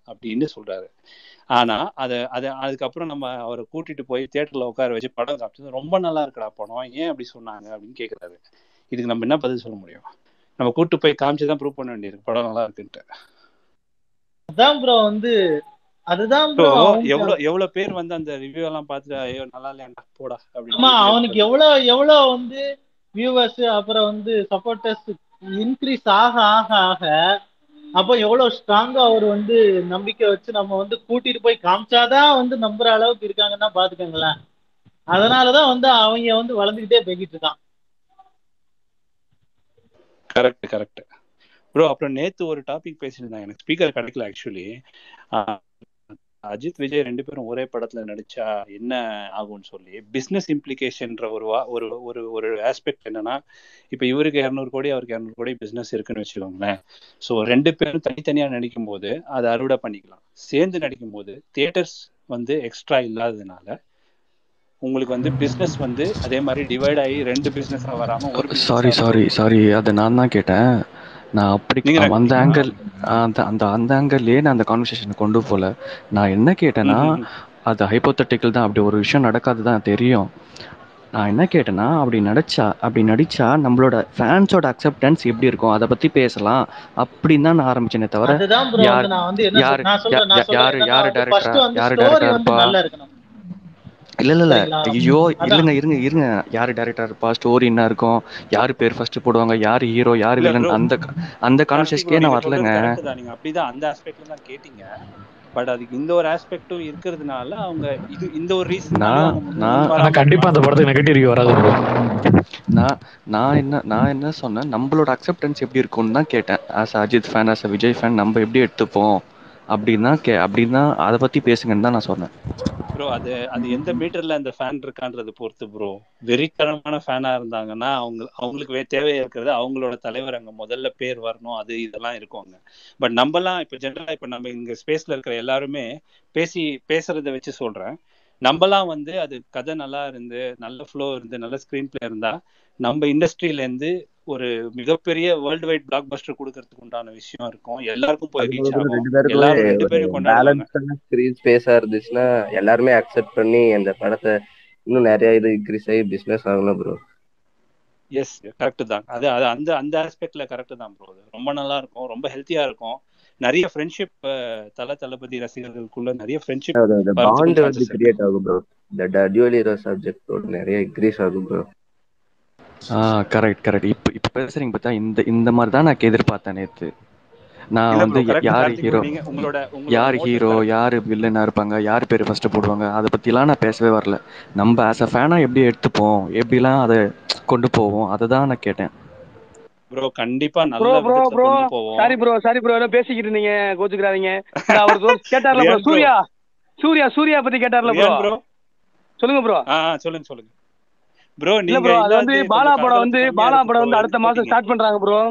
அப்படின்னு சொல்றாரு ஆனா அதை அதை அதுக்கப்புறம் நம்ம அவரை கூட்டிட்டு போய் தியேட்டர்ல உட்கார வச்சு படம் காமிச்சது ரொம்ப நல்லா இருக்குடா படம் ஏன் அப்படி சொன்னாங்க அப்படின்னு கேக்குறாரு இதுக்கு நம்ம என்ன பதில் சொல்ல முடியும் நம்ம கூட்டு போய் காமிச்சு தான் ப்ரூவ் பண்ண வேண்டியிருக்கு படம் நல்லா இருக்குன்ட்டு அதான் ப்ரோ வந்து அதுதான் ஸோ ப்ரோ எவ்வளவு எவ்வளவு பேர் வந்து அந்த ரிவ்யூ எல்லாம் பார்த்துட்டு ஐயோ நல்லா இல்லையாண்டா போடா ஆமா அவனுக்கு அப்படின்னு எவ்வளவு எவ்வளவு வந்து வியூவர்ஸ் அப்புறம் வந்து சப்போர்ட்டர்ஸ் இன்க்ரீஸ் ஆக ஆக ஆக அப்போ எவ்வளவு ஸ்ட்ராங்கா அவர் வந்து நம்பிக்கை வச்சு நம்ம வந்து கூட்டிட்டு போய் காமிச்சாதான் வந்து நம்புற அளவுக்கு இருக்காங்கன்னா பாத்துக்கோங்களேன் அதனாலதான் வந்து அவங்க வந்து வளர்ந்துகிட்டே போய்கிட்டு இருக்கான் கரெக்ட் கரெக்ட் ப்ரோ அப்புறம் நேத்து ஒரு டாபிக் பேசியிருந்தாங்க எனக்கு ஸ்பீக்கர் கிடைக்கல ஆக்சுவலி அஜித் விஜய் ரெண்டு பேரும் ஒரே படத்துல நடிச்சா என்ன ஆகும்னு சொல்லி பிசினஸ் இம்ப்ளிகேஷன்ற ஒரு வா ஒரு ஒரு ஒரு ஆஸ்பெக்ட் என்னன்னா இப்ப இவருக்கு இரநூறு கோடி அவருக்கு இரநூறு கோடி பிசினஸ் இருக்குன்னு வச்சுக்கோங்களேன் ஸோ ரெண்டு பேரும் தனித்தனியா நடிக்கும் போது அதை அறுவடை பண்ணிக்கலாம் சேர்ந்து நடிக்கும் போது தியேட்டர்ஸ் வந்து எக்ஸ்ட்ரா இல்லாததுனால உங்களுக்கு வந்து பிசினஸ் வந்து அதே மாதிரி டிவைட் ஆகி ரெண்டு பிசினஸா வராம ஒரு business சாரி ஆ சாரி சாரி அதை நான் தான் கேட்டேன் நான் அப்படி நீங்க தான் அந்த கேட்டீங்களா? ஆங்கிள் அந்த அந்த அந்த ஆங்கிள்லயே நான் அந்த கான்வர்சேஷன் கொண்டு போல நான் என்ன கேட்டேன்னா ம், ம், ம். அது ஹைப்போத்தட்டிக்கல் தான் அப்படி ஒரு விஷயம் நடக்காது தான் தெரியும் நான் என்ன கேட்டேன்னா அப்படி நடிச்சா அப்படி நடிச்சா நம்மளோட ஃபேன்ஸோட அக்செப்டன்ஸ் எப்படி இருக்கும் அதை பத்தி பேசலாம் அப்படின்னு தான் நான் ஆரம்பிச்சேனே தவிர அதுதான் ப்ரோ யார் வந்து நான் வந்து என்ன யார் சொல்- நான் சொல்றேன் நான் யா- சொல்றேன் யாரு என்னன்னா யாரு வந்து ஃபர்ஸ்ட் டைரக்டரா வந்து யாரு ஸ்டோரி டைரக்டரா வந்து இருப்பா நல்லா இருக்கணும் இல்ல இல்ல இல்ல சரிங்களா ஐயோ அதான் இல்லைங்க இருங்க இருங்க யாரு டேரக்டர் இருப்பா ஸ்டோரி என்ன இருக்கும் யாரு பேர் ஃபர்ஸ்ட் போடுவாங்க யாரு ஹீரோ யாரு இல்ல வில்லன் ப்ரோ அந்த அந்த கார்த்திக் ப்ரோ கான்வர்சேஷனுக்கே நான் நீங்க வரலங்க சொல்றது கரெக்ட் தான் நீங்க அப்படிதான் அந்த ஆஸ்பெக்ட்ல தான் கேட்டீங்க பட் அதுக்கு இந்த ஒரு ஆஸ்பெக்டும் இருக்கிறதுனால அவங்க இது இந்த ஒரு ரீசன்னாலே நான் அவங்க முன் நான் முன் ஆனா வராம கண்டிப்பா அந்த இருக்கலாம் படத்துக்கு நெகட்டிவ் ரிவ்யூ வராது ப்ரோ நான் நான் என்ன நான் என்ன சொன்னேன் நம்மளோட அக்செப்டன்ஸ் எப்படி இருக்கும்னு தான் கேட்டேன் as Ajith fan as Vijay fan நம்ம எப்படி எடுத்துப்போம் அப்படின்னா கே அப்படின்னா அதை பத்தி பேசுங்கன்னு தான் நான் சொன்னேன் ப்ரோ அது அது எந்த மீட்டர்ல அந்த ஃபேன் இருக்கான்றதை பொறுத்து ப்ரோ வெறித்தனமான ஃபேனா இருந்தாங்கன்னா அவங்க அவங்களுக்கு வே- தேவை இருக்கிறது அவங்களோட தலைவர் அங்க முதல்ல பேர் வரணும் அது இதெல்லாம் இருக்குங்க பட் நம்மலாம் இப்ப ஜென்ரலா இப்ப நம்ம இங்க ஸ்பேஸ்ல இருக்கிற எல்லாருமே பேசி பேசுறத வச்சு சொல்றேன் நம்மலாம் வந்து அது கதை நல்லா இருந்து நல்ல ஃப்ளோ இருந்து நல்ல ஸ்கிரீன் பிளே இருந்தா நம்ம இண்டஸ்ட்ரியில இருந்து ஒரு மிகப்பெரிய வேர்ல்டு வைட் பிளாக் பஸ்டர் கொடுக்கறதுக்கு உண்டான விஷயம் இருக்கும் எல்லாருக்கும் போய் ரீச் அதுக்கப்புறம் ஆகும் ரெண்டு பேருக்குமே எல்லாரும் ரெண்டு ஒரு பேரும் கொண்டாடுவாங்க பேலன்ஸான ஸ்கிரீன் ஸ்பேஸா இருந்துச்சுன்னா எல்லாருமே அக்செப்ட் பண்ணி அந்த படத்தை இன்னும் நிறைய இது இன்க்ரீஸ் ஆகி பிசினஸ் ஆகணும் ப்ரோ எஸ் கரெக்ட் தான் அது அது அந்த அந்த ஆஸ்பெக்ட்ல கரெக்ட் தான் ப்ரோ ரொம்ப நல்லா இருக்கும் ரொம்ப ஹெல்த்தியா இருக்கும் நிறைய ஃப்ரெண்ட்ஷிப் தல தளபதி ரசிகர்களுக்குள்ள நிறைய ஃப்ரெண்ட்ஷிப் அது அந்த வரதுக்கும் பாண்ட் வந்து சான்சஸ் இருக்கு கிரியேட் ஆகும் ப்ரோ இந்த டியூவல் ஹீரோ சப்ஜெக்ட் நிறைய இன்க்ரீஸ் ஆகும் ப்ரோ ஆ கரெக்ட் கரெக்ட் இப்போ இப்போ பேசுறீங்க பார்த்தா இந்த இந்த மாதிரி தான் நான் எதிர்பார்த்தேன் நேத்து நான் இல்ல வந்து ப்ரோ கரெக்ட் யார் கார்த்திக் ஹீரோ ப்ரோ நீங்க உங்களோட உங்களோட யார் மோட்டிவ் ஹீரோ கரெக்ட் யார் வில்லனா இருப்பாங்க யார் பேர் ஃபர்ஸ்ட் போடுவாங்க அதை பத்திலாம் நான் பேசவே வரல நம்ம ஆஸ் அ ஃபேனா எப்படி எடுத்துப்போம் எப்படிலாம் அதை கொண்டு போவோம் அதை தான் நான் கேட்டேன் ப்ரோ கண்டிப்பா ப்ரோ நல்ல ப்ரோ விதத்துல ப்ரோ கொண்டு போவோம் சாரி ப்ரோ சாரி ப்ரோ ஏதோ பேசிக்கிட்டு இருந்தீங்க கோச்சுக்கிறாதீங்க இந்த அவர் தோ- கேட்டார்ல ப்ரோ ரியான் ப்ரோ சூர்யா சூர்யா சூர்யா பத்தி கேட்டார்ல ப்ரோ ரியான் ப்ரோ சொல்லுங்க ப்ரோ ஆ ஆ, சொல்லுங்க சொல்லுங்க ப்ரோ இல்ல நீங்க ப்ரோ அது வந்து இல்லாதது பாலா கொஞ்சம் படம் வந்து கலகலப்பு கம்மியா பாலா இருக்கு படம் ப்ரோ வந்து அடுத்த எதுக்கு மாசம் போட்டீங்க ஸ்டார்ட் பண்றாங்க ப்ரோ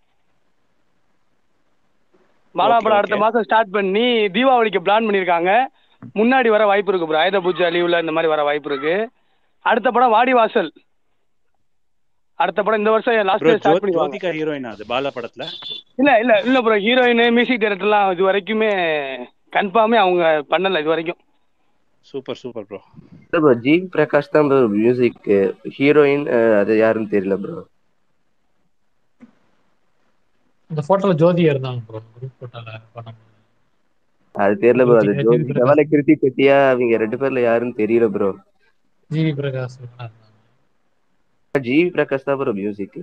பாலா ஓகே படம் அடுத்த ஓகே மாசம் ஸ்டார்ட் பண்ணி தீபாவளிக்கு பிளான் பண்ணிருக்காங்க முன்னாடி வர வாய்ப்பு இருக்கு ப்ரோ ஆயுத பூஜை லீவ்ல இந்த மாதிரி வர வாய்ப்பு இருக்கு அடுத்த படம் வாடி வாசல் அடுத்த படம் இந்த வருஷம் last bro day Jo start பண்ணிடுவாங்க ஜோதிகா ஹீரோயின் அது பாலா படத்துல இல்ல இல்ல இல்ல ப்ரோ ஹீரோயின் மியூசிக் டைரக்டர்லாம் இது வரைக்குமே கன்ஃபார்மே அவங்க பண்ணல இது வரைக்கும் சூப்பர் சூப்பர் ப்ரோ இல்ல ப்ரோ ஜி பிரகாஷ் தான் ப்ரோ மியூசிக் ஹீரோயின் அது யாருன்னு தெரியல ப்ரோ இந்த போட்டோல ஜோதியா இருந்தாங்க ப்ரோ குரூப் போட்டோல படம் அது தெரியல ப்ரோ அது ஜோதிகா ஜோதி ஜிவி பிரகாஷ் தவளை கிருத்தி செட்டியா அவங்க ரெண்டு பேர்ல யாருன்னு தெரியல ப்ரோ ஜிவி பிரகாஷ் எல்லாம் இருந்தாங்க ஜி பிரகாஷ் தான் ப்ரோ மியூசிக்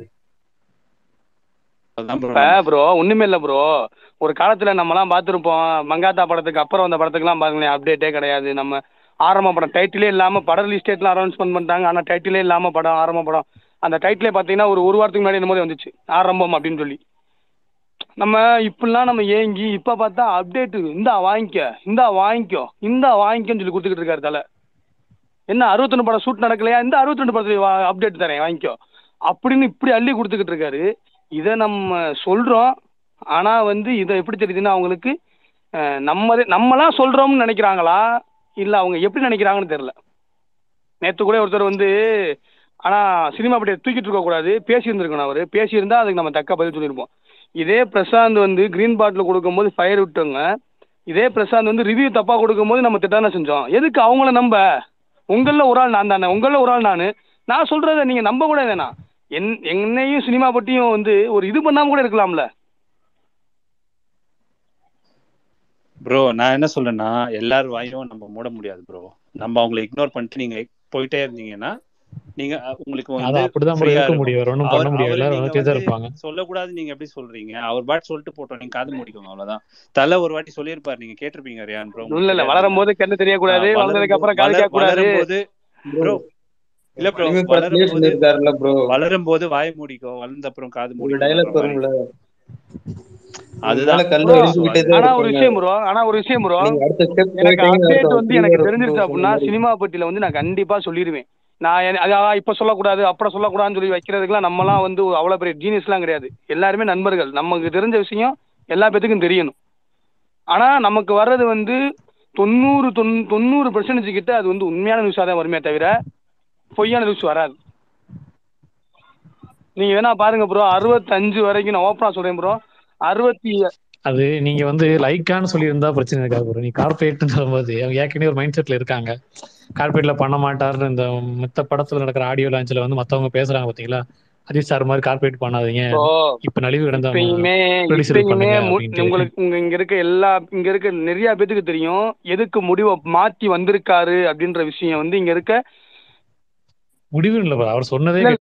அதான் ப்ரோ இப்ப நம்ம ப்ரோ ஒண்ணுமே இல்ல ப்ரோ ஒரு காலத்துல நம்ம எல்லாம் பார்த்திருப்போம் மங்காத்தா படத்துக்கு அப்புறம் வந்த படத்துக்குலாம் பாருங்களேன் அப்டேட்டே கிடையாது நம்ம ஆரம்ப படம் டைட்டிலே இல்லாம படம் ரிலீஸ் டேட்லாம் அனௌன்ஸ்மெண்ட் பண்ணிட்டாங்க ஆனா டைட்டிலே இல்லாம படம் ஆரம்ப படம் அந்த டைட்டிலே பாத்தீங்கன்னா ஒரு ஒரு வாரத்துக்கு முன்னாடி இந்த மாதிரி வந்துச்சு ஆரம்பம் அப்படின்னு சொல்லி நம்ம இப்படிலாம் நம்ம ஏங்கி இப்ப பார்த்தா அப்டேட் இந்தா வாங்கிக்க இந்தா வாங்கிக்கோ இந்தா வாங்கிக்கோன்னு சொல்லி கொடுத்துக்கிட்டு இருக்காரு தலை என்ன அறுபத்தொன்னு படம் ஷூட் நடக்கலையா இந்த அறுபத்தி ரெண்டு படத்துக்கு அப்டேட் தரேன் வாங்கிக்கோ அப்படின்னு இப்படி அள்ளி கொடுத்துக்கிட்டு இருக்காரு இதை நம்ம சொல்றோம் ஆனா வந்து இதை எப்படி தெரியுதுன்னா அவங்களுக்கு அஹ், நம்ம நம்மலாம் சொல்றோம்னு நினைக்கிறாங்களா இல்ல அவங்க எப்படி நினைக்கிறாங்கன்னு தெரியல நேத்து கூட ஒருத்தர் வந்து ஆனா சினிமா பட்டியை தூக்கிட்டு இருக்க கூடாது பேசி இருந்திருக்கணும் அவரு பேசி இருந்தா அதுக்கு நம்ம தக்க பதில் சொல்லியிருப்போம் இதே பிரசாந்த் வந்து கிரீன் பாட்டில் கொடுக்கும்போது ஃபயர் விட்டவங்க இதே பிரசாந்த் வந்து ரிவ்யூ தப்பா கொடுக்கும்போது நம்ம திட்டான செஞ்சோம் எதுக்கு அவங்கள நம்ப உங்கள ஒரு ஆள் நான் தானே உங்கள ஒரு ஆள் நான் நான் சொல்றத நீங்க நம்ப கூட வேணாம் என் என்னையும் சினிமா பற்றியும் வந்து ஒரு இது பண்ணாம கூட இருக்கலாம்ல ப்ரோ நான் என்ன சொல்றேன்னா எல்லார் வாயும் நம்ம மூட முடியாது ப்ரோ நம்ம அவங்களை இக்னோர் பண்ணிட்டு நீங்க போயிட்டே இருந்தீங்கன்னா நீங்க அஹ், உங்களுக்கு அது வந்து அப்படிதான் bro ஃப்ரீயா இருக்க இருக்கும் முடியும் வேற ஒன்றும் அவர் பண்ண முடியாது அவரை எல்லாரும் நீங்க வந்துட்டே தான் வந்து இருப்பாங்க சொல்லக்கூடாது நீங்க எப்படி சொல்றீங்க அவர் பாட் சொல்லிட்டு போட்டோம் நீங்க காது மூடிக்கோங்க அவ்வளவுதான் தலை ஒரு வாட்டி சொல்லியிருப்பாரு நீங்க கேட்டிருப்பீங்க ரியான் ப்ரோ இல்ல உங்களுக்கு இல்ல தெரியாது வளரும் போது கண்ணு தெரியக்கூடாது ஆஹ் வளர்ந்ததுக்கு வளரும் அப்புறம் காது வளர் கேட்க கூடாது வளரும் போது ப்ரோ இல்ல ப்ரோ அனிமே வளரும் படத்துலயே போது சொல்லியிருக்காருல்ல ப்ரோ வளரும் போது வாய் மூடிக்கோ வளர்ந்த அப்புறம் காது ஒரு மூடிக்கோன்ற டைலாக் மாதிரி வரும்ல உங்க அதுதான் மேல கல்லு ப்ரோ ஸோ அடிச்சுக்கிட்டே தான் ஆனா ஒரு இருப்பாங்க விஷயம் ப்ரோ ஆனா ஒரு விஷயம் ப்ரோ நீங்க அடுத்த ஸ்டெப் எனக்கு போயிட்டீங்கன்னு அப்டேட் அர்த்தம் வந்து ஃப்ரீயா எனக்கு இருக்கும் தெரிஞ்சிருச்சு சொன்ன அப்படின்னா மாதிரி சினிமா பட்டியில வந்து நான் கண்டிப்பா சொல்லிடுவேன் நான் என்ன- அதான் இப்ப சொல்லக்கூடாது அப்புறம் சொல்லக்கூடாதுன்னு சொல்லி வைக்கிறதுக்குலாம் நம்மலாம் வந்து அவ்வளவு பெரிய ஜீனியஸ்லாம் கிடையாது எல்லாருமே நண்பர்கள் நமக்கு தெரிஞ்ச விஷயம் எல்லா பேத்துக்கும் தெரியணும் ஆனா நமக்கு வர்றது வந்து தொண்ணூறு தொண்ணூ தொண்ணூறு பெர்சன்டேஜ் கிட்ட அது வந்து உண்மையான நியூஸாக தான் வருமே தவிர பொய்யான நியூஸ் வராது நீங்க வேணா பாருங்க ப்ரோ அறுபத்தஞ்சு வரைக்கும் நான் ஓப்பனா சொல்றேன் ப்ரோ அறுபத்தி அது நீங்க வந்து லைக்கான்னு சொல்லியிருந்தா பிரச்சனை இருக்காது bro நீ கார்பரேட்னு சொல்லும்போது அவங்க ஏற்கனவே ஒரு மைண்ட் செட்ல இருக்காங்க கார்பரேட்ல பண்ண மாட்டாருன்னு இந்த மித்த படத்துல நடக்கிற ஆடியோ லான்ச்ல வந்து மத்தவங்க பேசுறாங்க பாத்தீங்களா அஜித் சார் மாதிரி கார்பரேட் பண்ணாதீங்க இப்போ இப்ப நலிவு இடந்த இப்பயுமே ப்ரொடியூசர் இப்பயுமே பண்ணுங்க மு- அப்படின்ட்டு உங்களுக்கு உங்க இங்க இருக்க எல்லா இங்க இருக்க நிறைய பேத்துக்கு தெரியும் எதுக்கு முடிவை மாத்தி வந்திருக்காரு அப்படின்ற விஷயம் வந்து இங்க இருக்க முடிவு இல்ல bro. அவர் சொன்னதே இல்ல,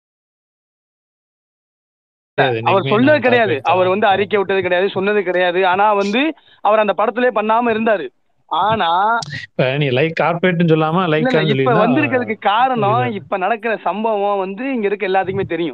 கிடையாது அவர் என்னைக்குமே சொன்னது நான் கிடையாது corporate அவர் தான் வந்து அறிக்கை விட்டது கிடையாது சொன்னது கிடையாது ஆனா வந்து அவர் அந்த படத்திலே பண்ணாம இருந்தாரு ஆனா இப்ப நீ லைக் கார்பரேட்னு சொல்லாம இல்ல இல்ல லைக்கான்னு இப்ப சொல்லியிருந்தா வந்திருக்கிறதுக்கு காரணம் புரியுதா? இப்ப நடக்கிற சம்பவம் வந்து இங்க இருக்க எல்லாத்துக்குமே தெரியும்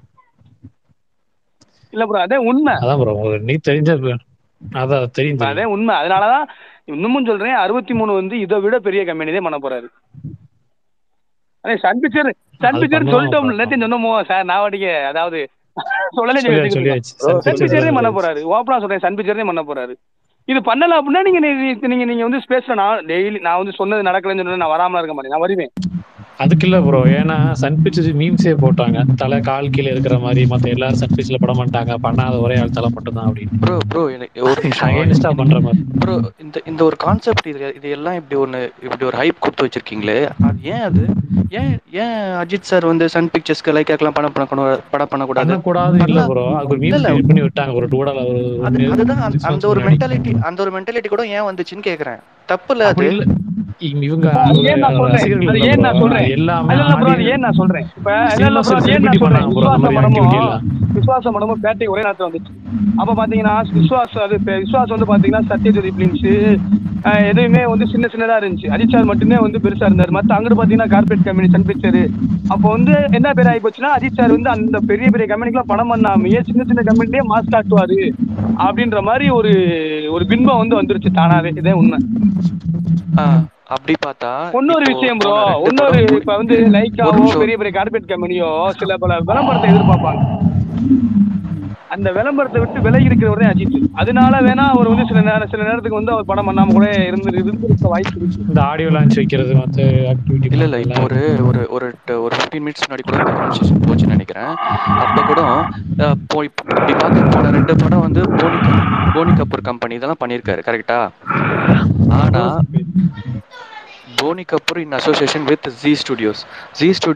இல்ல ப்ரோ அதே உண்மை அதான் ப்ரோ நீ தெரிஞ்ச அதான் தெரியும் இப்ப தெரியும் அதே உண்மை அதனாலதான் இன்னமும் சொல்றேன் அறுபத்தி மூணு வந்து இதை விட பெரிய கம்பெனி தான் பண்ண போறாரு அதே சன் பிக்சர் சன் அது பிக்சர் பண்ணுவாங்க சொல்லிட்டோம் bro. நேற்று சொன்னோமோ சார் நான் வாடிக்க அதாவது சொல்லலே சொல்லியாச்சு சொல்லியாச்சு சொல்லியாச்சு Bro, சன் சன் பிக்சர்ஸ் பிக்சரே எல்லாம் பண்ண சொல்லியாச்சு போறாரு ஓப்பனா சொல்றேன் சன் பிக்சரே பண்ண போறாரு இது பண்ணல அப்படின்னா நீங்க நீ- நீங்க நீங்க வந்து ஸ்பேஸ்ல நான் டெய்லி நான் வந்து சொன்னது நடக்கலன்னு சொன்னா நான் வராமல இருக்க மாட்டேன் நான் வருவேன் அதுக்கு இல்ல ப்ரோ ஏன்னா சன் பிக்சர்ஸ் மீம்ஸே போட்டாங்க தலை கால் கீழே இருக்கிற மாதிரி மத்த எல்லாரும் சன் பிக்சர்ல படம் பண்ணிட்டாங்க பண்ணாத ஒரே ஆள் தலை மட்டும் தான் அப்படின்னு ப்ரோ ப்ரோ எனக்கு ஒரு நிமிஷம் அகைன்ஸ்டா பண்ற மாதிரி ப்ரோ இந்த இந்த ஒரு கான்செப்ட் இது இது எல்லாம் இப்படி ஒன்று இப்படி ஒரு ஹைப் கொடுத்து வச்சிருக்கீங்களே அது ஏன் அது ஏன் ஏன் அஜித் சார் வந்து சன் பிக்சர்ஸ்க்கு லைக்காக்கெல்லாம் படம் பண்ணக்கூடாது படம் பண்ணக்கூடாது பண்ணக்கூடாது இல்ல பண்ணலாம். ப்ரோ அது ஒரு இல்ல, மீம்ஸ் இல்ல. கிரியேட் பண்ணி விட்டாங்க ஒரு டூடால ஒரு அது ஒரு அதுதான் அந்த- six அந்த months ஒரு முன்னாடி. மென்டாலிட்டி அந்த ஒரு மென்டாலிட்டி கூட ஏன் வந்துச்சுன்னு கேக்குறேன் தப்பு இல்ல அது அப்படி இல்ல இவங்க இவங்க அது ஏன் நான் சொல்றேன் ரசிகர்கள் அது இல்ல ஏன் bro. நான் சொல்றேன் அது எல்லாமே இல்ல இல்ல ப்ரோ அது audience- ஏன் நான் சொல்றேன் இப்ப இல்ல இல்ல சினிமா ப்ரோ அது ஏன் நான் celebrity சொல்றேன் பண்ணாங்க bro, அந்த விசுவாச மாதிரி படமும் activity எல்லாம். விசுவாச படமும் பேட்டை ஒரே நேரத்துல வந்துச்சு அப்ப பாத்தீங்கன்னா விசுவாஸ் அது இப்ப விசுவாஸ் வந்து பாத்தீங்கன்னா சத்யஜோதி பிலிம்ஸ் எதுவுமே வந்து சின்ன சின்னதா இருந்துச்சு அஜித் சார் மட்டுமே வந்து பெருசா இருந்தாரு மத்த அங்கிட்டு பாத்தீங்கன்னா கார்பரேட் கம்பெனி சன் பிக்சர் அப்போ வந்து என்ன பேர் ஆகி போச்சுன்னா அஜித் சார் வந்து அந்த பெரிய பெரிய கம்பெனிக்கெல்லாம் படம் பண்ணாமையே சின்ன சின்ன கம்பெனிலேயே மாஸ் காட்டுவாரு அப்படின்ற மாதிரி ஒரு ஒரு பின்பம் வந்து வந்துருச்சு தானாவே இதே உண்மை ஆ, அப்படி பார்த்தா இன்னொரு இப்போ விஷயம் ப்ரோ போன ரெண்டு இன்னொரு படம் இப்ப வந்து ஒரு லைக்காவோ நிமிஷம். பெரிய பெரிய கார்பரேட் கம்பெனியோ சில பல விளம்பரத்தை எதிர்பார்ப்பாங்க அந்த விளம்பரத்தை விட்டு விலகி இருக்கிறவரே அஜித் அதனால வேணா அவர் வந்து சில நேரம் சில நேரத்துக்கு வந்து அவர் படம் பண்ணாம கூட இருந்து இருந்திருக்க வாய்ப்பு இருக்கு இந்த ஆடியோ லான்ச் வைக்கிறது மத்த ஆக்டிவிட்டி இல்ல இல்ல இப்போ ஒரு ஒரு ஒரு ட- ஒரு ஃபிஃப்டீன் மினிட்ஸ் முன்னாடி கூட இந்த கான்வர்சேஷன் போச்சுன்னு நினைக்கிறேன் அப்ப கூட அஹ், போ- இப்ப இப்படி பார்த்து போன ரெண்டு படம் வந்து போனி கப்- போனி கபூர் கம்பெனி இதெல்லாம் பண்ணியிருக்காரு கரெக்டா ஆனா Boney Kapoor in association with Zee studios Zee studio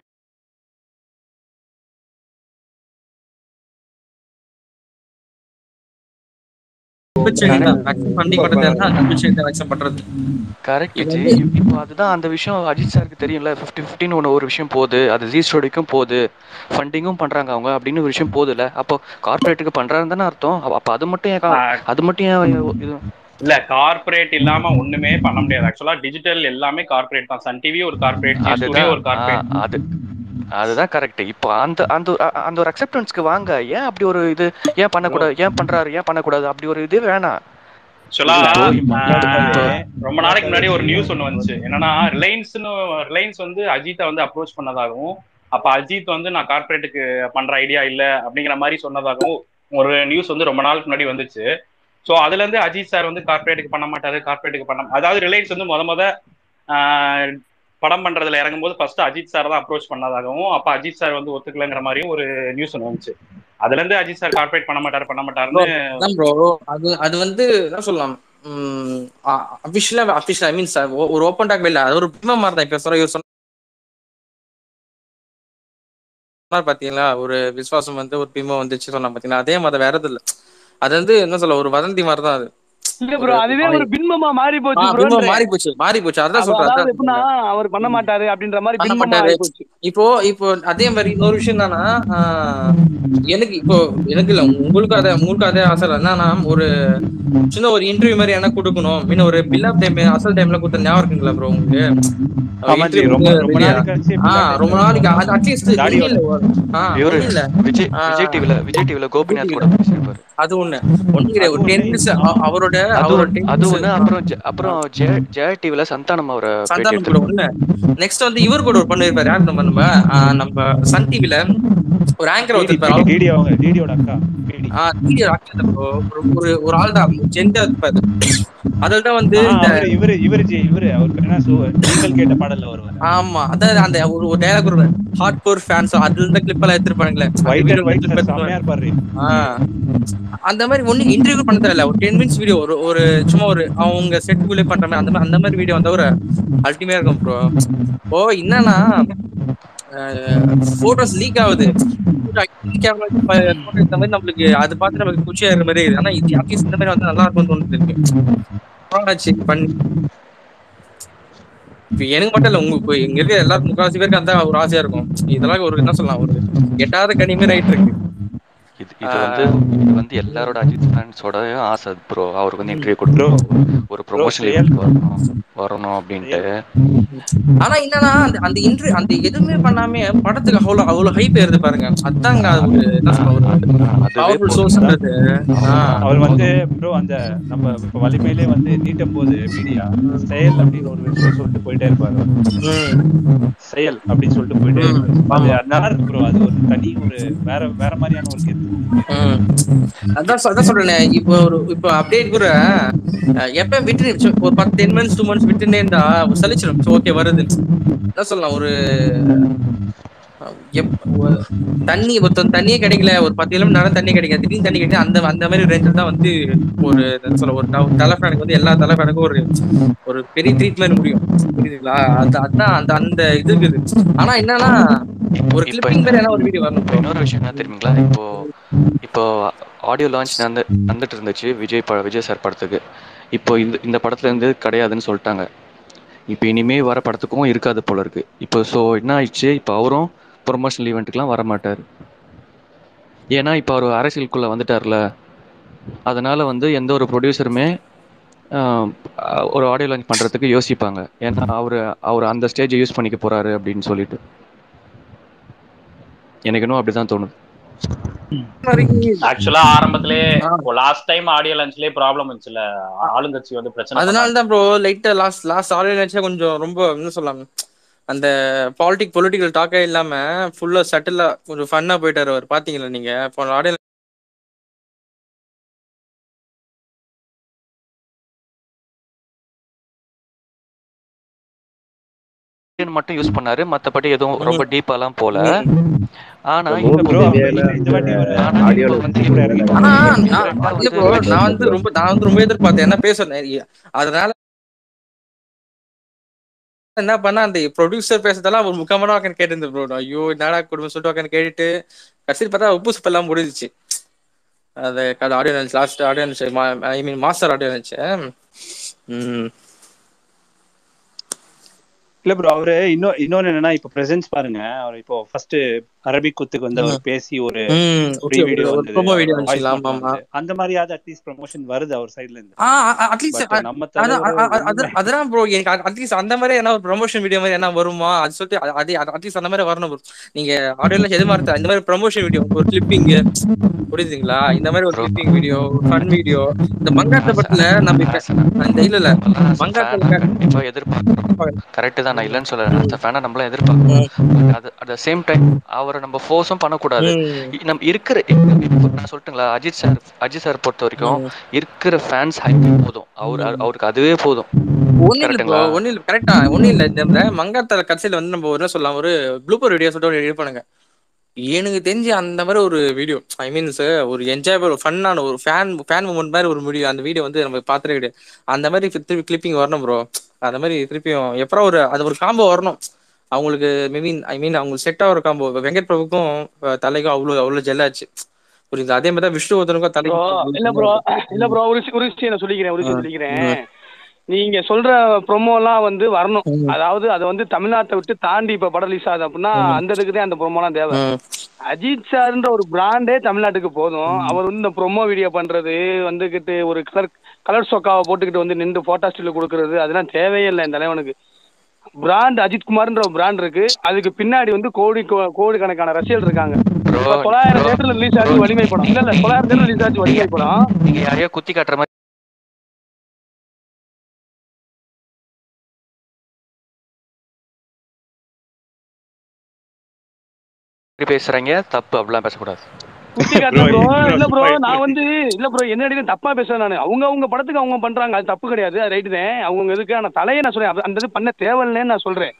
correct ஜி இப்போ அதுதான் அந்த விஷயம் அஜித் சாருக்கு தெரியும்ல ஃபிஃப்டி ஃபிஃப்டின்னு ஒன்று ஒரு விஷயம் போகுது அது ஜி ஸ்டுடியோக்கும் போகுது ஃபண்டிங்கும் பண்றாங்க அவங்க அப்படின்னு ஒரு விஷயம் போகுதுல்ல அப்போ கார்பரேட்டுக்கு பண்றாருன்னு தானே அர்த்தம் அப்ப- அப்ப அது மட்டும் ஏன் கா- அது மட்டும் ஏன் இது இல்ல கார்ப்பரேட் இல்லாம ஒண்ணுமே பண்ண முடியாது ஆக்சுவலா டிஜிட்டல் எல்லாமே கார்ப்பரேட் தான் சன் டிவி ஒரு கார்ப்பரேட் ஸ்டுடியோ அதுதான் ஒரு கார்ப்பரேட் ஆ, அது அதுதான் கரெக்ட் இப்போ அந்த அந்த ஒரு- அ- அந்த ஒரு அக்செப்டன்ஸ்க்கு வாங்க ஏன் அப்படி ஒரு இது ஏன் பண்ணக்கூடாது ஏன் பண்றாரு ஏன் பண்ணக்கூடாது அப்படி ஒரு இது வேணாம் ஆக்சுவலா இப்போ இப்போ ரொம்ப நாளைக்கு முன்னாடி ஒரு நியூஸ் ஒண்ணு வந்துச்சு என்னன்னா ரிலையன்ஸ்னு ரிலையன்ஸ் வந்து அஜித்தை வந்து அப்ரோச் பண்ணதாகவும் அப்ப அஜித் வந்து நான் கார்ப்பரேட்டுக்கு பண்ற ஐடியா இல்ல அப்படிங்கிற மாதிரி சொன்னதாகவும் ஒரு நியூஸ் வந்து ரொம்ப நாளுக்கு முன்னாடி வந்துச்சு ஸோ அதுல இருந்து அஜித் சார் வந்து கார்ப்பரேட்டுக்கு பண்ண மாட்டாரு கார்ப்பரேட்டுக்கு பண்ண அதாவது ரிலையன்ஸ் வந்து முத முத ஆஹ், படம் பண்றதுல இறங்கும்போது ஃபர்ஸ்ட் அஜித் சார் தான் அப்ரோச் பண்ணதாகவும் அப்ப அஜித் சார் வந்து ஒத்துக்கலைங்கிற மாதிரியும் ஒரு நியூஸ் ஒன்று வந்துச்சு அதுல இருந்து அஜித் சார் கார்ப்பரேட் பண்ண மாட்டாரு பண்ண மாட்டாருன்னு அதான் ப்ரோ அது அது வந்து என்ன சொல்லலாம் அபிஷியலா அபிஷியல் ஐ மீன்ஸ் ஒரு ஓப்பன் டாக் இல்ல அது ஒரு பிம்ம மாதிரி தான் இப்ப சொல்ற இவர் சொன்னார் பாத்தீங்களா ஒரு விசுவாசம் வந்து ஒரு பிம்ம வந்துச்சு சொன்னா பாத்தீங்களா அதே மாதிரி வேற எதுவும் இல்ல அது வந்து என்ன சொல்ல ஒரு வதந்தி மாதிரி தான் அது இல்ல ப்ரோ அதுவே ஒரு பின்பமா மாறி ஆ, போச்சு பிம்பம் ப்ரோ மாறி போச்சு மாறி போச்சு அதான் அது- சொல்றேன் அதாவது அதான் எப்படின்னா சொல்றேன். அவர் பண்ண மாட்டாரு அப்படின்ற மாதிரி பண்ண பின்பமா மாட்டாரு ஆகி போச்சு இப்போ இப்போ அதே மாதிரி இன்னொரு விஷயம் என்னன்னா ஆஹ், எனக்கு இப்போ எனக்கு இல்ல உங்களுக்கு அதே உங்களுக்கு அதே ஆசை இல்லை என்னன்னா ஒரு சின்ன ஒரு இன்டர்வியூ மாதிரி என்ன கொடுக்கணும் மீன் ஒரு பில் ஆஃப் டைம் அசல் டைம்ல கொடுத்த ஞாபகம் இருக்குங்களா ப்ரோ உங்களுக்கு ஆமா ஜி, interview ரொம்ப வந்து ரொம்ப media. நாள் கழிச்சு ஆ ரொம்ப நாளைக்கு அது அட்லீஸ்ட் தாடி இல்ல ஆ இவரு ஒண்ணும் இல்ல விஜய் ஆ. விஜய் டிவில விஜய் டிவில கோபிநாத் கூட பேசியிருப்பாரு அது ஒண்ணு ஒண்ணு கிடையாது. ஒரு அது டென் ஒண்ணு. மினிட்ஸ் அவரோட அது அவரோட ஒண்ணு- டென் அது மினிட்ஸ் ஒண்ணு அப்புறம் ஜெ- அப்புறம் ஜெய ஜெய டிவில சந்தானம் அவரை பேட்டி சந்தானம் கூட எடுத்திருப்பாரு ஒண்ணு நெக்ஸ்ட் வந்து இவர் கூட ஒரு பண்ண இருப்பாரு யார் நம்ம நம்ம ஆ, நம்ம சன் டிவில ஒரு ஆங்கர் டிடி ஒருத்தர் டிடி அவங்க டிடியோட அக்கா டிடி ஆ டிடி ராக்கெட் bro. ஒரு ஒரு ஒரு ஆள் தான் ஜெண்டா இருப்பாரு அதில் தான் வந்து ஆ, இந்த அவரு இவரு இவரு ஜி இவரு அவர் பேர் என்ன சு- நீங்கள் கேட்ட பாடல்ல வருவாரு ஆமா அதான் அந்த ஒரு ஒரு டயலாக் ஒரு ஹார்ட் கோர் ஃபேன்ஸ் அதுல இருந்த கிளிப் எல்லாம் எடுத்துருப்பானுங்களே அந்த white video and white clip sir எடுத்துருப்பாங்க. செம்மையா இருப்பாரு ஆ. அந்த மாதிரி ஒண்ணு இன்டர்வியூ பண்ண தேவையில்ல ஒரு டென் மினிட்ஸ் வீடியோ ஒரு ஒரு சும்மா ஒரு அவங்க செட்டுக்குள்ளே பண்ற மாதிரி அந்த மாதிரி அந்த மாதிரி வீடியோ வந்தா ஒரு அல்டிமேட் இருக்கும் ப்ரோ ஓ என்னன்னா போட்டோஸ் லீக் ஆகுது கேமரா இந்த மாதிரி நம்மளுக்கு அது பார்த்து நமக்கு குச்சியா இருக்கிற மாதிரி இருக்கு ஆனா இது அட்லீஸ்ட் இந்த மாதிரி வந்து நல்லா இருக்கும்னு தோணுது இருக்கு ஆச்சு பண்ணி இப்ப எனக்கு மட்டும் இல்ல உங்க இப்ப இங்க இருக்க எல்லாருக்கும் முக்காவாசி பேருக்கு அந்த ஒரு ஆசையா இருக்கும் இதெல்லாம் ஒரு என்ன சொல்லலாம் ஒரு எட்டாவது கனிமே ரைட் இருக்கு இது இது வந்து இது வந்து எல்லாரோட அஜித் ஃபேன்ஸோட ஆசை ப்ரோ அவருக்கு வந்து இன்டர்வியூ கொடுக்கணும் ஒரு ப்ரொமோஷன் real. வரணும் வரணும் அப்படின்ட்டு ஆனா என்னன்னா அந்த அந்த இன்ட்ரி அந்த எதுவுமே பண்ணாம படத்துக்கு அவ்வளவு அவ்வளவு ஹைப் ஏறுது பாருங்க அதாங்க அது ஒரு என்ன சொல்ல ஒரு அதுவே பவர்ஃபுல் போதும். சோர்ஸ்ன்றது அவர் வந்து ப்ரோ அந்த நம்ம இப்ப வலிமையிலே வந்து நீட்டும் போது மீடியா செயல் அப்படின்னு ஒரு விஷயம் சொல்லிட்டு போயிட்டே இருப்பாரு செயல் அப்படின்னு சொல்லிட்டு போயிட்டே இருப்பாரு அது நல்லா இருக்கு ப்ரோ அது ஒரு தனி ஒரு வேற வேற மாதிரியான ஒரு கெத்து அதான் சொ- அதான் சொல்றேனே இப்போ ஒரு இப்போ அப்டேட் கூட அஹ், எப்ப விட்டு ஒரு பத்து டென் மந்த்ஸ் டூ மந்த்ஸ் விட்டுனே இருந்தா சலிச்சிடும் ஓகே வருது என்ன சொல்லலாம் ஒரு அஹ், எப்- ஒரு தண்ணி ஒருத்தன் தண்ணியே கிடைக்கல ஒரு பத்து கிலோமீட்டர் நேரம் தண்ணி கிடைக்கல திடீர்னு தண்ணி கிடைக்கல அந்த அந்த மாதிரி ரேஞ்சில் தான் வந்து ஒரு என்ன சொல்ல ஒரு ட- தலைஃபேனுக்கு வந்து எல்லா தலைஃபேனுக்கும் ஒரு ஒரு பெரிய ட்ரீட்மெண்ட் முடியும் புரியுதுங்களா அது அதான் அந்த அந்த இது இருக்குது ஆனா என்னன்னா ஒரு இப்ப கிளிப்பிங் மாதிரி என்ன ஒரு வீடியோ வரணும் இப்ப இன்னொரு விஷயம் என்ன தெரியுங்களா இப்போ இப்போ ஆடியோ லான்ச் வந்து வந்துட்டு இருந்துச்சு விஜய் ப விஜய் சார் படத்துக்கு இப்போ இந்த இந்த படத்துல இருந்து கிடையாதுன்னு சொல்லிட்டாங்க இப்போ இனிமே வர படத்துக்கும் இருக்காது போல இருக்கு இப்போ ஸோ என்ன ஆயிடுச்சு இப்போ அவரும் ப்ரொமோஷனல் ஈவெண்ட்டுக்குலாம் வர மாட்டார் ஏன்னா இப்போ அவர் அரசியலுக்குள்ள வந்துட்டார்ல அதனால வந்து எந்த ஒரு ப்ரொடியூசருமே ஒரு ஆடியோ லான்ச் பண்றதுக்கு யோசிப்பாங்க ஏன்னா அவர் அவர் அந்த ஸ்டேஜை யூஸ் பண்ணிக்க போறாரு அப்படின்னு சொல்லிட்டு எனக்கு இன்னும் அப்படிதான் தோணுது ஆக்சுவலா ஆரம்பத்திலே லாஸ்ட் டைம் ஆடியோ லஞ்ச்லயே ப்ராப்ளம் இருந்துச்சுல ஆளுங்கட்சி வந்து பிரச்சனை அதனால தான் ப்ரோ லைட்டா லாஸ்ட் லாஸ்ட் ஆடியோ நினைச்சா கொஞ்சம் ரொம்ப என்ன சொல்லலாம் அந்த பாலிட்டிக் பொலிட்டிக்கல் டாக்கே இல்லாம ஃபுல்லா சட்டிலா கொஞ்சம் ஃபன்னா போயிட்டாரு அவர் பாத்தீங்களா நீங்க இப்போ ஆடியோ மட்டும் யூஸ் பண்ணாரு மத்தபடி எதுவும் ரொம்ப டீப்பாலாம் போல ஆனா Bro, இப்போ ப்ரோ தேவையான இந்த வாட்டி ஒரு ஆனா audio இப்போ ல வந்து கூட இறங்கி ஆனா இந்த நான் ரெண்டா இல்ல வந்து ப்ரோ வச்சு- நான் வந்து ரொம்ப நான் வந்து ரொம்ப எதிர்பார்த்தேன் என்ன பேசுறேன் அதனால என்ன பண்ண அந்த ப்ரொடியூசர் பேசுறதெல்லாம் ஒரு முக்கியமான உட்காந்து கேட்டு ப்ரோ ஐயோ என்னடா குடும்பம் சொல்லிட்டு உட்காந்து கேட்டுட்டு கடைசி பார்த்தா உப்பு சுப்பு எல்லாம் முடிஞ்சிச்சு அது அது ஆடியோ நினைச்சு லாஸ்ட் ஆடியோ நினைச்சு ஐ மீன் மாஸ்டர் ஆடியோ நினைச்சேன் ம் இல்ல ப்ரோ அவரு இன்னொரு இன்னொன்னு என்னன்னா இப்ப பிரசன்ஸ் பாருங்க அவர் இப்போ ஃபர்ஸ்ட் அரபிக் குத்துக்கு வந்து அவர் பேசி ஒரு ம் ப்ரீ வீடியோ ஒரு வந்தது ப்ரோமோ வீடியோ வாய்ஸ் வந்துச்சுல நோட் ஆமா ஆமா வந்தது அந்த மாதிரியாவது அட்லீஸ்ட் ப்ரமோஷன் வருது அவர் சைடுல இருந்து ஆ அட்லீஸ்ட் பட் நம்ம அதான் தலைவர் அ- அ- அது ஒண்ணுமே அதான் ப்ரோ எனக்கு அட்லீஸ்ட் அந்த மாதிரி என்ன ஒரு ப்ரொமோஷன் வீடியோ மாதிரி என்ன வருமா அது சொல்லிட்டு அது- அது அட்லீஸ்ட் அந்த மாதிரி வரணும் bro. நீங்க ஆடியோல எது மாதிரி இந்த மாதிரி ப்ரொமோஷன் வீடியோ ஒரு கிளிப்பிங் புரியுதுங்களா இந்த மாதிரி ஒரு Bro. Clipping video fun video இந்த மங்காத்த படத்துல நம்ம இப்ப அந்த இல்ல இல்ல மங்காத்த கண்டிப்பா எதிர்பார்க்கிறோம் கரெக்ட் தான் நான் இல்லைன்னு சொல்ல அந்த ஃபேனை நம்மளாம் எதிர்பார்க்கிறோம் அது அட் த சேம் டைம் அவரை நம்ம ஃபோர்ஸும் பண்ணக்கூடாது இ- நம்ம இருக்கிற இப்ப நான் சொல்லட்டுங்களா அஜித் சார் அஜித் சார் பொறுத்த வரைக்கும் இருக்கிற ஃபேன்ஸ் ஹைப் போதும் அவர் அவருக்கு அதுவே போதும் ஒண்ணு இல்ல ப்ரோ கரெக்ட்டுங்களா ஒண்ணு இல்ல கரெக்டா ஒண்ணு இல்ல இந்த மங்காத்தால கடைசியில வந்து நம்ம ஒரு என்ன சொல்லலாம் ஒரு ப்ளூப்பர் வீடியோ சொல்லிட்டு ஒரு எடுப்பானுங்க எனக்கு தெரிஞ்சு அந்த மாதிரி ஒரு வீடியோ ஐ மீன்ஸ் ஒரு என்ஜாயபிள் ஃபன்னான ஒரு ஃபேன் ஃபேன் மூமெண்ட் மாதிரி ஒரு வீடியோ அந்த வீடியோ வந்து நம்ம பார்த்துட்டே கிடையாது அந்த மாதிரி திருப்பி கிளிப்பிங் வரணும் ப்ரோ அந்த மாதிரி திருப்பியும் எப்பறம் ஒரு அது ஒரு காம்போ வரணும் அவங்களுக்கு மீன் ஐ மீன் அவங்களுக்கு செட் ஆகிற காம்போ வெங்கட் பிரபுக்கும் அஹ், தலைக்கும் அவ்வளோ அவ்வளோ ஜெல்லாச்சு புரியுது அதே மாதிரி தான் விஷ்ணுவர்தனுக்கும் ப்ரோ தலைக்கும் இல்ல ப்ரோ இல்ல ப்ரோ ஒரு விஷயம் ஒரு விஷயம் நான் சொல்லிக்கிறேன் ஒரு விஷயம் ம், சொல்லிக்கிறேன் நீங்க சொல்ற ப்ரொமோ எல்லாம் வந்து வரணும் அதாவது அதை வந்து தமிழ்நாட்டை விட்டு தாண்டி இப்ப படம் ரிலீஸ் ஆகுது அப்படின்னா அந்த இதுக்கு தான் அந்த ப்ரொமோ எல்லாம் தேவை அஜித் சார்ன்ற ஒரு பிராண்டே தமிழ்நாட்டுக்கு போதும் அவர் வந்து இந்த ப்ரொமோ வீடியோ பண்றது வந்துகிட்டு ஒரு கலர் கலர் சொக்காவை போட்டுக்கிட்டு வந்து நின்று போட்டோ ஸ்டில் கொடுக்கறது அதெல்லாம் தேவையே இல்லை இந்த தலைவனுக்கு பிராண்ட் அஜித் குமார்ன்ற ஒரு பிராண்ட் இருக்கு அதுக்கு பின்னாடி வந்து கோடி கோ- கோடிக்கணக்கான ரசிகர்கள் இருக்காங்க இப்ப தொள்ளாயிரம் தேட்டர்ல ரிலீஸ் ஆச்சு வலிமை படம் இல்ல இல்ல தொள்ளாயிரம் தேட்டர் ரிலீஸ் ஆச்சு வலிமை படம் நீங்க யாரையோ குத்தி காட்டுற மாதிரி பேசுறாங்க தப்பு அப்படிலாம் பேசக்கூடாது குத்தி காட்டுல ப்ரோ இல்ல ப்ரோ நான் வந்து இல்ல ப்ரோ என்னடி தப்பா பேசுறேன் நானு அவங்க அவங்க படத்துக்கு அவங்க பண்றாங்க அது தப்பு கிடையாது அது ரைட்டு தான் அவங்க இதுக்கு ஆனா தலையை நான் சொல்றேன் அது- அந்த இது பண்ண தேவையில்லைன்னு நான் சொல்றேன்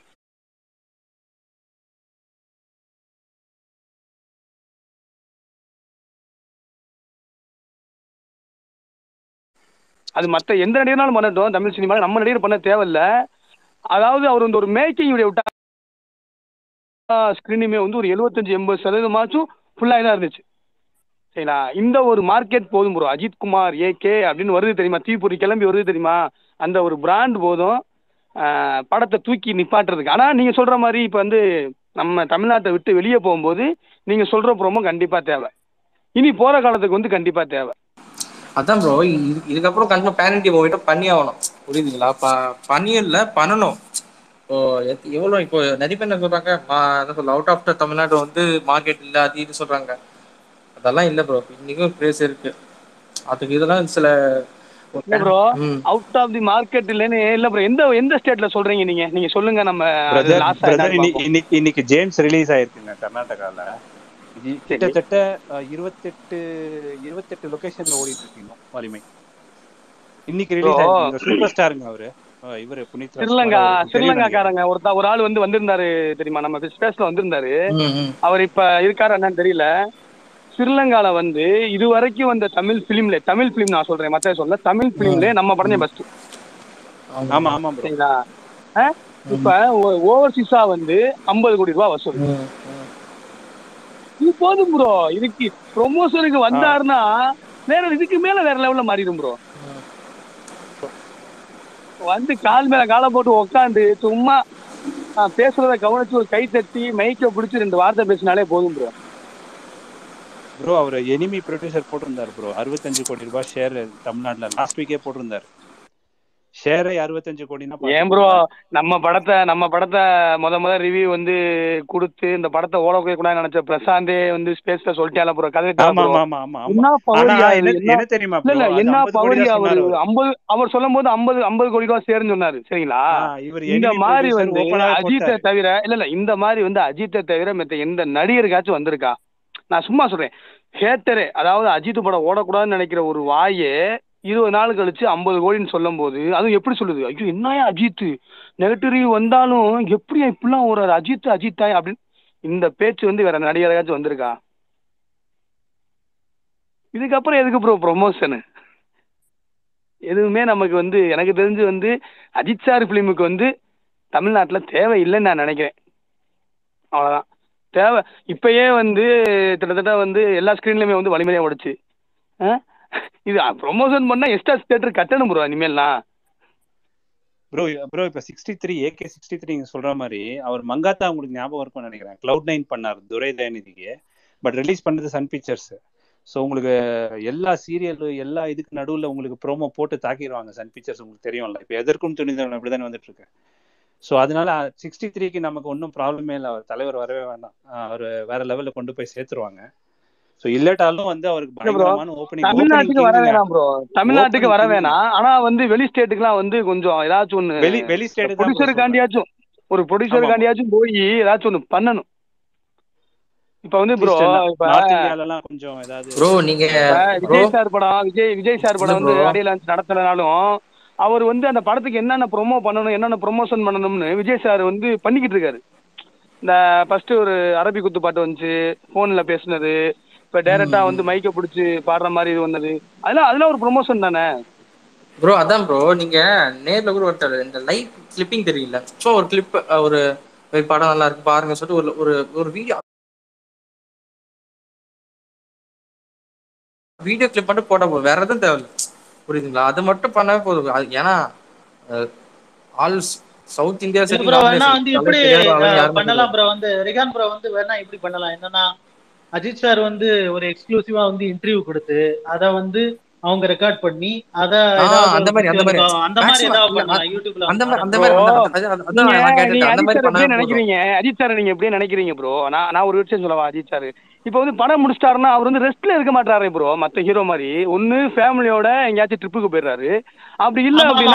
அது மத்த எந்த நடிகர்னாலும் பண்ணட்டும் தமிழ் சினிமால நம்ம நடிகர் பண்ண தேவையில்ல அதாவது அவர் வந்து ஒரு மேக்கிங் வீடியோ விட்டா ஸ்கிரீனுமே வந்து ஒரு எழுபத்தஞ்சு எண்பது சதவீதமாச்சும் ஃபுல்லாக தான் இருந்துச்சு சரிங்களா இந்த ஒரு மார்க்கெட் போதும் ப்ரோ அஜித் குமார் ஏகே அப்படின்னு வருது தெரியுமா தீப்பொறி கிளம்பி வருது தெரியுமா அந்த ஒரு பிராண்ட் போதும் ஆஹ் படத்தை தூக்கி நிப்பாட்டுறதுக்கு ஆனால் நீங்கள் சொல்கிற மாதிரி இப்போ வந்து நம்ம தமிழ்நாட்டை விட்டு வெளியே போகும்போது நீங்கள் சொல்கிற ப்ரோமோ கண்டிப்பாக தேவை இனி போகிற காலத்துக்கு வந்து கண்டிப்பாக தேவை அதான் ப்ரோ இதுக்கப்புறம் கண்டிப்பா பேரண்டி மூவிட்ட பண்ணி ஆகணும் புரியுதுங்களா ப பண்ணியும் இல்ல பண்ணணும் இப்போ எத்- எவ்வளவு இப்போ நிறைய பேர் என்ன சொல்றாங்க மா- என்ன சொல்ல அவுட் ஆஃப் தமிழ்நாடு வந்து மார்க்கெட் இல்ல அது இது சொல்றாங்க அதெல்லாம் இல்ல ப்ரோ இன்னைக்கும் கிரேஸ் இருக்கு அதுக்கு இதெல்லாம் சில இல்ல ப்ரோ ம். அவுட் ஆஃப் தி மார்க்கெட் இல்லைன்னு இல்ல ப்ரோ எந்த எந்த ஸ்டேட்ல சொல்றீங்க நீங்க நீங்க சொல்லுங்க நம்ம பிரதர் லாஸ்ட் பிரதர் இன்னைக்கு இன்னைக்கு ஜேம்ஸ் ரிலீஸ் ஆயிருக்குங்க கர்நாடகால இது கிட்டத்தட்ட அஹ், இருபத்தெட்டு இருபத்தெட்டு லொகேஷன்ல ஓடிட்டு இருக்கீங்க வலிமை இன்னைக்கு ரிலீஸ் Bro. ஆயிருக்கு சூப்பர் ஸ்டாருங்க அவரு அஹ், இவரு புனித் ராஜ்குமார் ஸ்ரீலங்கா அவருக்கு தெரியும் நினைக்கிறேன். ஸ்ரீலங்காக்காரங்க ஒருத்தா ஒரு ஆள் வந்து வந்திருந்தாரு தெரியுமா நம்ம ஸ்பேஸ்ல வந்திருந்தாரு ம், ம். அவர் இப்ப இருக்காரு என்னன்னு தெரியல ஸ்ரீலங்கால வந்து இது வரைக்கும் வந்த தமிழ் பிலிம்ல தமிழ் பிலிம் நான் சொல்றேன் மத்த சொல்ல தமிழ் பிலிம்ல நம்ம படம் பெஸ்ட் ஆமா ஆமா ப்ரோ சரிங்களா ஆ? இப்ப ஓவர்சீஸா வந்து ஐம்பது கோடி ரூபாய் வசூல் இது போதும் ப்ரோ இதுக்கு ப்ரொமோஷனுக்கு வந்தாருன்னா வேற இதுக்கு மேல வேற லெவல்ல மாறிடும் ப்ரோ வந்து கால் மேல காலை போட்டு உக்காந்து சும்மா நான் பேசுறத கவனிச்சு ஒரு கை தட்டி மைக்க பிடிச்சி ரெண்டு வார்த்தை பேசினாலே போதும் ப்ரோ ப்ரோ அவர் எனிமி ப்ரொடியூசர் போட்டிருந்தாரு ப்ரோ அறுபத்தஞ்சு கோடி ரூபாய் ஷேர் தமிழ்நாட்டுல லாஸ்ட் வீக்கே போட்டிருந்தாரு ஷேரை அறுபத்தஞ்சு கோடினா ஏன் ப்ரோ நம்ம படத்தை நம்ம படத்தை முத முத ரிவ்யூ வந்து கொடுத்து இந்த படத்தை ஓட கூடாது நினைச்ச பிரசாந்தே வந்து ஸ்பேஸ்ல சொல்லிட்டால ப்ரோ கதை ஆமா ஆமா ஆமா ஆமா என்ன ஆனா பவரியா என்ன இது? என்ன- என்ன தெரியுமா இல்ல இல்ல bro? அது என்ன 50 கோடி பவரியா தான் அவரு சொன்னாரு அவரு. ஐம்பது அவர் சொல்லும் போது ஐம்பது ஐம்பது கோடி ரூபா சேருன்னு சொன்னாரு சரிங்களா ஆ, இவர் இந்த enemy மாதிரி producer வந்து open ஆவே அஜித்தை போட்டாரு. தவிர இல்ல இல்ல இந்த மாதிரி வந்து அஜித்தை தவிர மத்த எந்த நடிகருக்காச்சும் வந்திருக்கா நான் சும்மா சொல்றேன் ஹேட்டரே அதாவது அஜித் படம் ஓடக்கூடாதுன்னு நினைக்கிற ஒரு வாயே இருபது நாள் கழிச்சு ஐம்பது கோடின்னு சொல்லும் போது அதுவும் எப்படி சொல்லுது ஐயோ என்னயா அஜித் நெகட்டிவ் ரிவ்யூ வந்தாலும் எப்படியா இப்படிலாம் ஒரு அஜித் அஜித்தா அப்படின்னு இந்த பேச்சு வந்து வேற நடிகராச்சும் வந்திருக்கா இதுக்கப்புறம் எதுக்கு ப்ரோ ப்ரொமோஷனு எதுவுமே நமக்கு வந்து எனக்கு தெரிஞ்சு வந்து அஜித் சார் ஃபிலிமுக்கு வந்து தமிழ்நாட்டில் தேவை இல்லைன்னு நான் நினைக்கிறேன் அவ்வளோதான் தேவை இப்பயே வந்து கிட்டத்தட்ட வந்து எல்லா ஸ்க்ரீன்லையுமே வந்து வலிமையாக ஓடுச்சு ஆ? இது ப்ரொமோஷன் பண்ணால் எக்ஸ்ட்ரா தேட்டர் கட்டணும் ப்ரோ இனிமேல்லாம் ப்ரோ ப்ரோ இப்ப sixty three AK sixty three நீங்க சொல்ற மாதிரி அவர் மங்காத்தா உங்களுக்கு ஞாபகம் இருக்கும்னு நினைக்கிறேன் கிளவுட் நைன் பண்ணார் துரை தயாநிதிக்கு பட் ரிலீஸ் பண்ணது சன் பிக்சர்ஸ் ஸோ உங்களுக்கு எல்லா சீரியல் எல்லா இதுக்கு நடுவில் உங்களுக்கு ப்ரோமோ போட்டு தாக்கிடுவாங்க சன் பிக்சர்ஸ் உங்களுக்கு தெரியும்ல இப்போ எதற்கும் துணிந்தவன் அப்படிதானே வந்துட்டு இருக்கு ஸோ அதனால சிக்ஸ்டி த்ரீக்கு நமக்கு ஒன்றும் ப்ராப்ளமே இல்லை அவர் தலைவர் வரவே வேண்டாம் அவர் வேற லெவலில் கொண்டு போய் சேர்த்துருவாங்க ஸோ இல்லாட்டாலும் வந்து அவருக்கு இல்ல bro, பயங்கரமான ஓப்பனிங் தமிழ்நாட்டுக்கு வர வேணாம் ப்ரோ தமிழ்நாட்டுக்கு வர Opening வேணாம் ஆனா வந்து வெளி ஸ்டேட்டுக்குலாம் வந்து கொஞ்சம் ஏதாச்சும் ஒண்ணு வெளி வெளி ஸ்டேட் தான் bro ப்ரொடியூசருக்காண்டியாச்சும் ஒரு ப்ரொடியூசருக்காண்டியாச்சும் போய் ஏதாச்சும் ஒண்ணு பண்ணணும் இப்ப வந்து ப்ரோ இப்ப நார்த் இந்தியாலலாம் கொஞ்சம் ஏதாவது ப்ரோ நீங்க இப்ப ப்ரோ விஜய் சார் படம் விஜய் விஜய் சார் படம் இல்ல வந்து bro. ஆடியோ லான்ச் நடத்தலனாலும் அவர் வந்து அந்த படத்துக்கு என்னென்ன ப்ரொமோ பண்ணணும் என்னென்ன ப்ரொமோஷன் பண்ணணும்னு விஜய் சார் வந்து பண்ணிக்கிட்டு இருக்காரு இந்த ஃபர்ஸ்ட் ஒரு அரபி குத்து பாட்டு வந்துச்சு போன்ல பேசுனது இப்ப டைரக்டா வந்து மைக்க பிடிச்சி பாடுற மாதிரி இது வந்தது அதெல்லாம் அதெல்லாம் ஒரு ப்ரொமோஷன் தானே ப்ரோ அதான் ப்ரோ நீங்க நேர்ல கூட ஒருத்தர் இந்த லைவ் கிளிப்பிங் தெரியல ஸோ ஒரு கிளிப் ஒரு ஒரு படம் நல்லா இருக்கு பாருங்க சொல்லிட்டு ஒரு ஒரு ஒரு வீடியோ வீடியோ கிளிப் மட்டும் போட்டா போதும் வேற எதுவும் தேவையில்ல புரியுதுங்களா அது மட்டும் பண்ணாவே போதும் அது ஏன்னா ஆல் சவுத் இந்தியா சரி ப்ரோ நார்த் வேணா இந்தியா வந்து சரி எப்படி தெரியாத ஆளுங்க அஹ், யாருமே பண்ணலாம் ப்ரோ வந்து ரிகான் ப்ரோ வந்து வேணா இப்படி பண்ணலாம் என்னன்னா அஜித் சார் வந்து ஒரு எக்ஸ்க்ளூசிவா வந்து இன்டர்வியூ கொடுத்து அத வந்து அவங்க ரெக்கார்ட் பண்ணி அத ஆ, ஏதாவது அந்த மாதிரி, அந்த மாதிரி. festival அந்த மாதிரி Maximum, ஏதாவது இல்ல, பண்ணலாம் யூடியூப்ல அந்த மாதிரி அந்த Bro, மாதிரி அந்த- அது- அது- அதான் நீங்க நான் நீங்க கேட்டுட்டேன் அந்த அஜித் மாதிரி சார் பண்ணா எப்படியே போதும் நினைக்கிறீங்க அஜித் சார் நீங்க எப்படியே நினைக்கிறீங்க ப்ரோ நான் நான் ஒரு விஷயம் சொல்லவா அஜித் சார் இப்போ வந்து படம் முடிச்சிட்டாருன்னா அவர் வந்து ரெஸ்ட்ல இருக்க மாட்டாரு ப்ரோ மத்த ஹீரோ மாதிரி ஒன்னு ஃபேமிலியோட எங்கேயாச்சும் ட்ரிப்புக்கு போயிடுறாரு அப்படி இல்ல ஆமா, அப்படின்னா